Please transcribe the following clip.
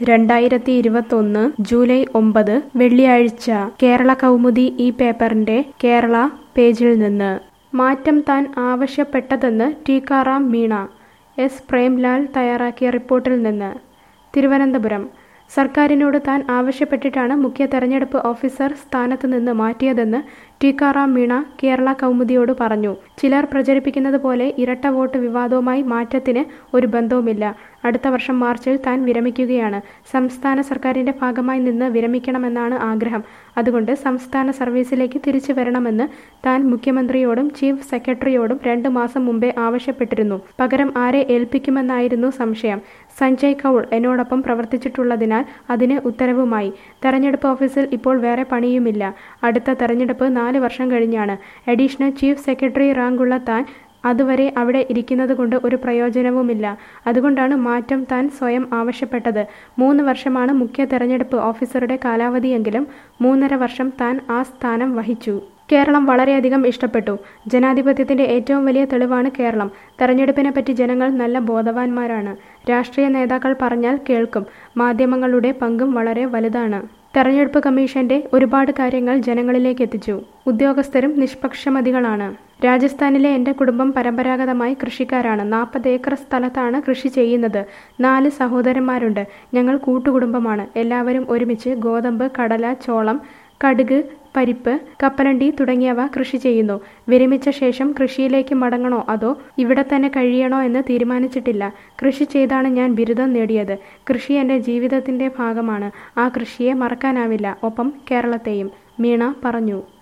രണ്ടായിരത്തി ഇരുപത്തൊന്ന് ജൂലൈ ഒമ്പത് വെള്ളിയാഴ്ച കേരള കൗമുദി ഈ പേപ്പറിന്റെ കേരള പേജിൽ നിന്ന് മാറ്റം താൻ ആവശ്യപ്പെട്ടതെന്ന് ടീക്കാറാം മീണ എസ് പ്രേംലാൽ തയ്യാറാക്കിയ റിപ്പോർട്ടിൽ നിന്ന് തിരുവനന്തപുരം സർക്കാരിനോട് താൻ ആവശ്യപ്പെട്ടിട്ടാണ് മുഖ്യ തെരഞ്ഞെടുപ്പ് ഓഫീസർ സ്ഥാനത്ത് നിന്ന് മാറ്റിയതെന്ന് ടീക്കാറാം മീണ കേരള കൗമുദിയോട് പറഞ്ഞു ചിലർ പ്രചരിപ്പിക്കുന്നത് പോലെ ഇരട്ട വോട്ട് വിവാദവുമായി മാറ്റത്തിന് ഒരു ബന്ധവുമില്ല അടുത്ത വർഷം മാർച്ചിൽ താൻ വിരമിക്കുകയാണ് സംസ്ഥാന സർക്കാരിന്റെ ഭാഗമായി നിന്ന് വിരമിക്കണമെന്നാണ് ആഗ്രഹം അതുകൊണ്ട് സംസ്ഥാന സർവീസിലേക്ക് തിരിച്ചു വരണമെന്ന് താൻ മുഖ്യമന്ത്രിയോടും ചീഫ് സെക്രട്ടറിയോടും രണ്ട് മാസം മുമ്പേ ആവശ്യപ്പെട്ടിരുന്നു പകരം ആരെ ഏൽപ്പിക്കുമെന്നായിരുന്നു സംശയം സഞ്ജയ് കൗൾ എന്നോടൊപ്പം പ്രവർത്തിച്ചിട്ടുള്ളതിനാൽ അതിന് ഉത്തരവുമായി തെരഞ്ഞെടുപ്പ് ഓഫീസിൽ ഇപ്പോൾ വേറെ പണിയുമില്ല അടുത്ത തെരഞ്ഞെടുപ്പ് നാല് വർഷം കഴിഞ്ഞാണ് അഡീഷണൽ ചീഫ് സെക്രട്ടറി റാങ്കുള്ള താൻ അതുവരെ അവിടെ ഇരിക്കുന്നത് കൊണ്ട് ഒരു പ്രയോജനവുമില്ല അതുകൊണ്ടാണ് മാറ്റം താൻ സ്വയം ആവശ്യപ്പെട്ടത് മൂന്ന് വർഷമാണ് മുഖ്യ തെരഞ്ഞെടുപ്പ് ഓഫീസറുടെ കാലാവധിയെങ്കിലും മൂന്നര വർഷം താൻ ആ സ്ഥാനം വഹിച്ചു കേരളം വളരെയധികം ഇഷ്ടപ്പെട്ടു ജനാധിപത്യത്തിന്റെ ഏറ്റവും വലിയ തെളിവാണ് കേരളം തെരഞ്ഞെടുപ്പിനെ പറ്റി ജനങ്ങൾ നല്ല ബോധവാന്മാരാണ് രാഷ്ട്രീയ നേതാക്കൾ പറഞ്ഞാൽ കേൾക്കും മാധ്യമങ്ങളുടെ പങ്കും വളരെ വലുതാണ് തെരഞ്ഞെടുപ്പ് കമ്മീഷന്റെ ഒരുപാട് കാര്യങ്ങൾ ജനങ്ങളിലേക്ക് എത്തിച്ചു ഉദ്യോഗസ്ഥരും നിഷ്പക്ഷമതികളാണ് രാജസ്ഥാനിലെ എൻ്റെ കുടുംബം പരമ്പരാഗതമായി കൃഷിക്കാരാണ് നാൽപ്പത് ഏക്കർ സ്ഥലത്താണ് കൃഷി ചെയ്യുന്നത് നാല് സഹോദരന്മാരുണ്ട് ഞങ്ങൾ കൂട്ടുകുടുംബമാണ് എല്ലാവരും ഒരുമിച്ച് ഗോതമ്പ് കടല ചോളം കടുക് പരിപ്പ് കപ്പലണ്ടി തുടങ്ങിയവ കൃഷി ചെയ്യുന്നു വിരമിച്ച ശേഷം കൃഷിയിലേക്ക് മടങ്ങണോ അതോ ഇവിടെ തന്നെ കഴിയണോ എന്ന് തീരുമാനിച്ചിട്ടില്ല കൃഷി ചെയ്താണ് ഞാൻ ബിരുദം നേടിയത് കൃഷി എൻ്റെ ജീവിതത്തിൻ്റെ ഭാഗമാണ് ആ കൃഷിയെ മറക്കാനാവില്ല ഒപ്പം കേരളത്തെയും മീണ പറഞ്ഞു